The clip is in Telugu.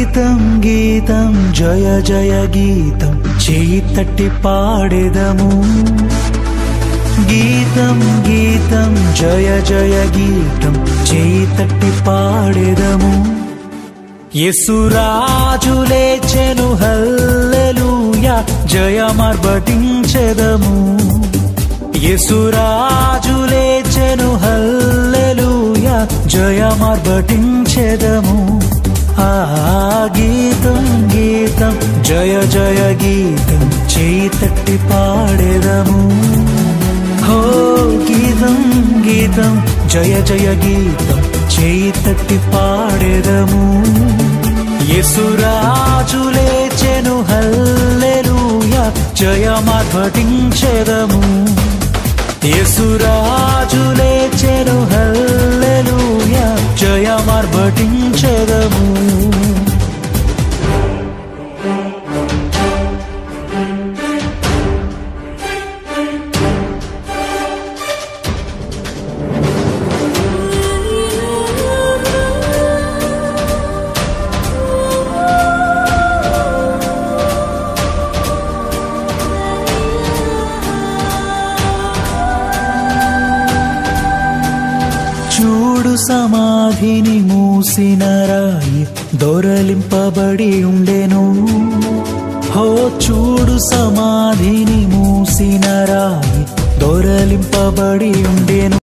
గీతం గీతం జయ జయ గీతం చేయి తట్టి పాడెదము గీతం గీతం జయ జయ గీతం చేయి తట్టి పాడెదము యేసురాజు లేచెను హల్లెలూయా జయమర్బటించెదము యేసురాజు లేచెను హల్లెలూయా జయమర్బటించెదము ఆ గీతం గీతం జయ జయ గీతం చేయి తట్టి పాడెదము హో గీతం గీతం జయ జయ గీతం చేయి తట్టి పాడెదము యేసురాజు లేచెను హల్లెలూయా జయమర్భటించెదము యేసురాజు లేచెను హల్లెలూయా జయమర్భటించెదము చూడు సమాధిని మూసిన రాయి దొరలింపబడి ఉండెను హో చూడు సమాధిని మూసిన రాయి దొరలింపబడి ఉండెను